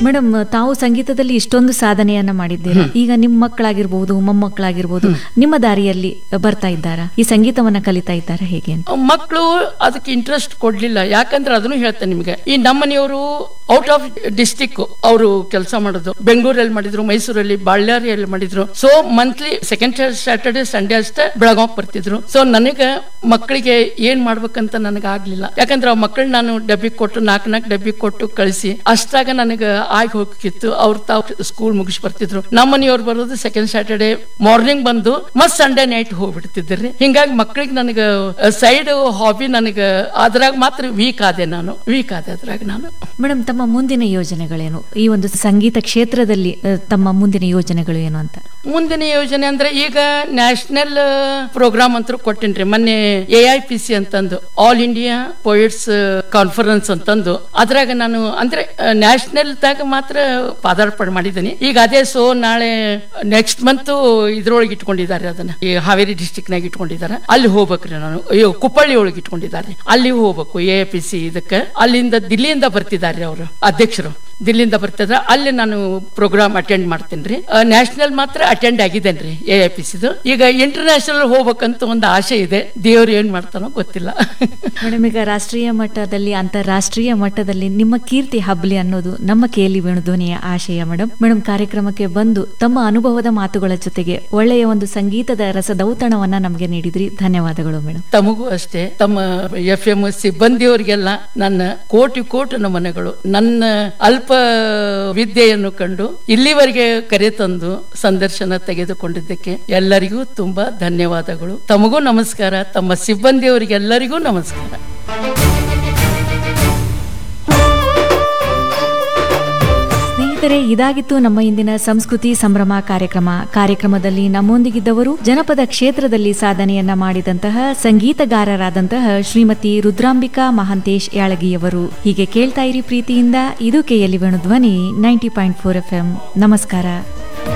madam ತಾವು ಸಂಗೀತದಲ್ಲಿ ಇಷ್ಟೊಂದು ಸಾಧನೆಯನ್ನ ಮಾಡಿದ್ದೀರಾ ಈಗ ನಿಮ್ಮ ಮಕ್ಕಳಾಗಿರ್ಬಹುದು ಮೊಮ್ಮಕ್ಕಳಾಗಿರ್ಬಹುದು ನಿಮ್ಮ ದಾರಿಯಲ್ಲಿ ಬರ್ತಾ ಇದ್ದಾರಾ ಈ ಸಂಗೀತವನ್ನ ಕಲಿತಾ ಇದ್ದಾರಾ ಹೇಗೆ ಅಂತ ಮಕ್ಕಳು ಅದಕ್ಕೆ ಇಂಟ್ರೆಸ್ಟ್ ಕೊಡ್ಲಿಲ್ಲ ಯಾಕಂದ್ರೆ ಅದನ್ನು ಹೇಳ್ತೇನೆ ನಿಮಗೆ ಈ ನಮ್ಮನೆಯವರು ಔಟ್ ಆಫ್ ಡಿಸ್ಟಿಕ್ ಅವರು ಕೆಲಸ ಮಾಡೋದು ಬೆಂಗಳೂರಲ್ಲಿ ಮಾಡಿದ್ರು ಮೈಸೂರಲ್ಲಿ ಬಳ್ಳಾರಿಯಲ್ಲಿ ಮಾಡಿದ್ರು so monthly second Saturday Sunday ಅಷ್ಟೇ ಬೆಳಗಾವ್ ಬರ್ತಿದ್ರು ಸೊ ನನಗೆ ಮಕ್ಕಳಿಗೆ ಏನ್ ಮಾಡ್ಬೇಕಂತ ನನಗೆ ಆಗ್ಲಿಲ್ಲ ಯಾಕಂದ್ರೆ ಆ ಮಕ್ಕಳು ನಾನು ಡಬ್ಬಿ ಕೊಟ್ಟು ನಾಲ್ಕು ನಾಲ್ಕು ಡಬ್ಬಿ ಕೊಟ್ಟು ಕಳಿಸಿ ಅಷ್ಟಾಗ ನನಗೆ ಆಗಿ ಹೋಗಿತ್ತು ಅವ್ರು ತಾವು ಸ್ಕೂಲ್ ಮುಗಿಸಿ ಬರ್ತಿದ್ರು ನಮ್ಮ ಮನೆಯವ್ರು ಬರೋದು ಸೆಕೆಂಡ್ ಸ್ಯಾಟರ್ಡೆ ಮಾರ್ನಿಂಗ್ ಬಂದು ಮತ್ ಸಂಡೇ ನೈಟ್ ಹೋಗ್ಬಿಡ್ತಿದ್ರಿ ಹಿಂಗಾಗಿ ಮಕ್ಕಳಿಗೆ ನನಗೆ ಸೈಡ್ ಹಾಬಿ ನನಗೆ ಅದ್ರಾಗ ಮಾತ್ರ ವೀಕ್ ಆದೆ ನಾನು ವೀಕ್ ಆದೆ ಅದ್ರಾಗ ನಾನು ಮೇಡಮ್ ತಮ್ಮ ಮುಂದಿನ ಯೋಜನೆಗಳೇನು ಈ ಒಂದು ಸಂಗೀತ ಕ್ಷೇತ್ರದಲ್ಲಿ ಆ, ತಮ್ಮ ಮುಂದಿನ ಯೋಜನೆಗಳು ಏನು ಅಂತ ಮುಂದಿನ ಯೋಜನೆ ಅಂದ್ರೆ ಈಗ ನ್ಯಾಷನಲ್ ಪ್ರೋಗ್ರಾಮ್ ಅಂತೂ ಕೊಟ್ಟಿನ್ರಿ ಮೊನ್ನೆ ಎ ಐ ಪಿ ಸಿ ಅಂತಂದು ಆಲ್ ಇಂಡಿಯಾ ಪೋಯಿಟ್ಸ್ ಕಾನ್ಫರೆನ್ಸ್ ಅಂತಂದು ಅದ್ರಾಗ ನಾನು ಅಂದ್ರೆ ನ್ಯಾಷನಲ್ ದಾಗ ಮಾತ್ರ ಪಾದಾರ್ಪಣೆ ಮಾಡಿದ್ದೀನಿ ಈಗ ಅದೇ ಸೊ ನಾಳೆ ನೆಕ್ಸ್ಟ್ ಮಂತ್ ಇದ್ರೊಳಗೆ ಇಟ್ಕೊಂಡಿದ್ದಾರೆ ಅದನ್ನ ಈ ಹಾವೇರಿ ಡಿಸ್ಟಿಕ್ ನಾಗ ಇಟ್ಕೊಂಡಿದ್ದಾರೆ ಅಲ್ಲಿ ಹೋಗ್ಬೇಕ್ರಿ ನಾನು ಅಯ್ಯೋ ಕುಪ್ಪಳ್ಳಿ ಒಳಗೆ ಇಟ್ಕೊಂಡಿದ್ದಾರೆ ಅಲ್ಲಿ ಹೋಗ್ಬೇಕು ಎ ಪಿ ಸಿ ಇದಕ್ಕೆ ಅಲ್ಲಿಂದ ದಿಲ್ಲಿಯಿಂದ ಬರ್ತಿದ್ದಾರೆ ಅವರು ಅಧ್ಯಕ್ಷರು ದಿಲ್ಲಿಂದ ಬರ್ತಿದ್ರೆ ಅಲ್ಲಿ ನಾನು ಪ್ರೋಗ್ರಾಮ್ ಅಟೆಂಡ್ ಮಾಡ್ತೀನಿ ರೀ ನ್ಯಾಷನಲ್ ಮಾತ್ರ ಅಟೆಂಡ್ ಆಗಿದ್ದೇನ್ರಿ ಎ ಐ ಪಿ ಸಿದು ಈಗ ಇಂಟರ್ನ್ಯಾಷನಲ್ ಹೋಗ್ಬೇಕಂತ ಒಂದು ಆಸೆ ಇದೆ ದೇವ್ರು ಏನ್ ಮಾಡ್ತಾನೋ ಗೊತ್ತಿಲ್ಲ ಮೇಡಮ್ ಈಗ ರಾಷ್ಟ್ರೀಯ ಮಟ್ಟದಲ್ಲಿ ಅಂತಾರಾಷ್ಟ್ರೀಯ ಮಟ್ಟದಲ್ಲಿ ನಿಮ್ಮ ಕೀರ್ತಿ ಹಬ್ಲಿ ಅನ್ನೋದು ನಮ್ಮ ಕೇಲಿ ವೇಣುಧ್ವನಿಯ ಆಶಯ ಮೇಡಮ್ ಮೇಡಮ್ ಕಾರ್ಯಕ್ರಮಕ್ಕೆ ಬಂದು ತಮ್ಮ ಅನುಭವದ ಮಾತುಗಳ ಜೊತೆಗೆ ಒಳ್ಳೆಯ ಒಂದು ಸಂಗೀತದ ರಸದೌತಣವನ್ನ ನಮಗೆ ನೀಡಿದ್ರಿ ಧನ್ಯವಾದಗಳು ಮೇಡಮ್ ತಮಗೂ ಅಷ್ಟೇ ತಮ್ಮ ಎಫ್ ಎಂ ಸಿಬ್ಬಂದಿಯವರಿಗೆಲ್ಲ ನನ್ನ ಕೋಟಿ ಕೋಟಿ ನಮನಗಳು ನನ್ನ ಅಲ್ಪ ವಿದ್ಯೆಯನ್ನು ಕಂಡು ಇಲ್ಲಿವರೆಗೆ ಕರೆ ತಂದು ಸಂದರ್ಶನ ತೆಗೆದುಕೊಂಡಿದ್ದಕ್ಕೆ ಎಲ್ಲರಿಗೂ ತುಂಬಾ ಧನ್ಯವಾದಗಳು ತಮಗೂ ನಮಸ್ಕಾರ ತಮ್ಮ ಸಿಬ್ಬಂದಿಯವರಿಗೆಲ್ಲರಿಗೂ ನಮಸ್ಕಾರ ಸ್ನೇಹಿತರೆ ಇದಾಗಿತ್ತು ನಮ್ಮ ಇಂದಿನ ಸಂಸ್ಕೃತಿ ಸಂಭ್ರಮ ಕಾರ್ಯಕ್ರಮ ಕಾರ್ಯಕ್ರಮದಲ್ಲಿ ನಮ್ಮೊಂದಿಗಿದ್ದವರು ಜನಪದ ಕ್ಷೇತ್ರದಲ್ಲಿ ಸಾಧನೆಯನ್ನ ಮಾಡಿದಂತಹ ಸಂಗೀತಗಾರರಾದಂತಹ ಶ್ರೀಮತಿ ರುದ್ರಾಂಬಿಕಾ ಮಹಾಂತೇಶ್ ಯಾಳಗಿಯವರು ಹೀಗೆ ಕೇಳ್ತಾ ಇರಿ ಪ್ರೀತಿಯಿಂದ ಇದು ಕೆಎಲಿ ವೇಣು ಧ್ವನಿ ನೈಂಟಿ ಪಾಯಿಂಟ್ ಫೋರ್ ಎಫ್ ನಮಸ್ಕಾರ